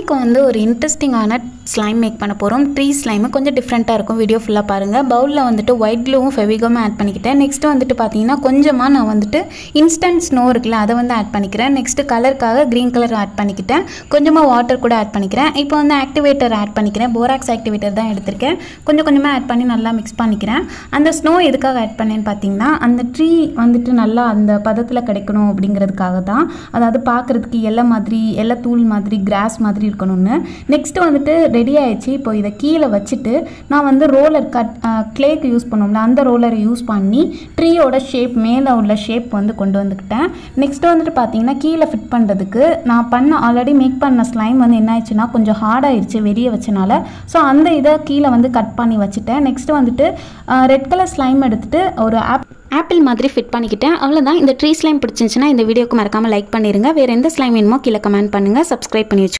இன்றைக்கி வந்து ஒரு இன்ட்ரெஸ்டிங்கான ஸ்லைம் மேக் பண்ண போகிறோம் ட்ரீ ஸ்லைமு கொஞ்சம் டிஃப்ரெண்ட்டாக இருக்கும் வீடியோ ஃபுல்லாக பாருங்கள் பவுலில் வந்துட்டு ஒயிட் க்ளூவும் ஃபெவிகமும் ஆட் பண்ணிக்கிட்டேன் நெக்ஸ்ட்டு வந்துட்டு பார்த்தீங்கன்னா கொஞ்சமாக நான் வந்துட்டு இன்ஸ்டன்ட் ஸ்னோ இருக்குல்ல அதை வந்து ஆட் பண்ணிக்கிறேன் நெக்ஸ்ட்டு கலருக்காக க்ரீன் கலர் ஆட் பண்ணிக்கிட்டேன் கொஞ்சமாக வாட்டர் கூட ஆட் பண்ணிக்கிறேன் இப்போ வந்து ஆக்டிவேட்டர் ஆட் பண்ணிக்கிறேன் போராக்ஸ் ஆக்டிவேட்டர் தான் எடுத்திருக்கேன் கொஞ்சம் கொஞ்சமாக ஆட் பண்ணி நல்லா மிக்ஸ் பண்ணிக்கிறேன் அந்த ஸ்னோ எதுக்காக ஆட் பண்ணேன்னு பார்த்தீங்கன்னா அந்த ட்ரீ வந்துட்டு நல்லா அந்த பதத்தில் கிடைக்கணும் அப்படிங்கிறதுக்காக தான் அதாவது பார்க்குறதுக்கு எல்லை மாதிரி எல்லை தூள் மாதிரி கிராஸ் மாதிரி இருக்கணும்னு நெக்ஸ்ட்டு வந்துட்டு ரெடி ஆயிடுச்சு இப்போ இதை கீழே வச்சுட்டு நான் வந்து ரோலர் கட் கிளேக்கு யூஸ் பண்ணோம்ல அந்த ரோலரை யூஸ் பண்ணி ட்ரீயோட ஷேப் மேலே உள்ள ஷேப் வந்து கொண்டு வந்துக்கிட்டேன் நெக்ஸ்ட்டு வந்துட்டு பார்த்தீங்கன்னா கீழே ஃபிட் பண்ணுறதுக்கு நான் பண்ண ஆல்ரெடி மேக் பண்ண ஸ்லைம் வந்து என்ன ஆயிடுச்சுன்னா கொஞ்சம் ஹார்டாயிருச்சு வெளியே வச்சனால ஸோ அந்த இதை கீழே வந்து கட் பண்ணி வச்சுட்டேன் நெக்ஸ்ட்டு வந்துட்டு ரெட் கலர் ஸ்லைம் எடுத்துட்டு ஒரு ஆப் ஆப்பிள் மாதிரி ஃபிட் பண்ணிக்கிட்டேன் அவ்வளோதான் இந்த ட்ரீ ஸ்லைம் பிடிச்சிருந்துச்சுன்னா இந்த வீடியோக்கு மறக்காமல் லைக் பண்ணிடுங்க வேறு எந்த ஸ்லைம் வேணுமோ கீழே கமெண்ட் பண்ணுங்கள் சப்ஸ்கிரைப் பண்ணி வச்சு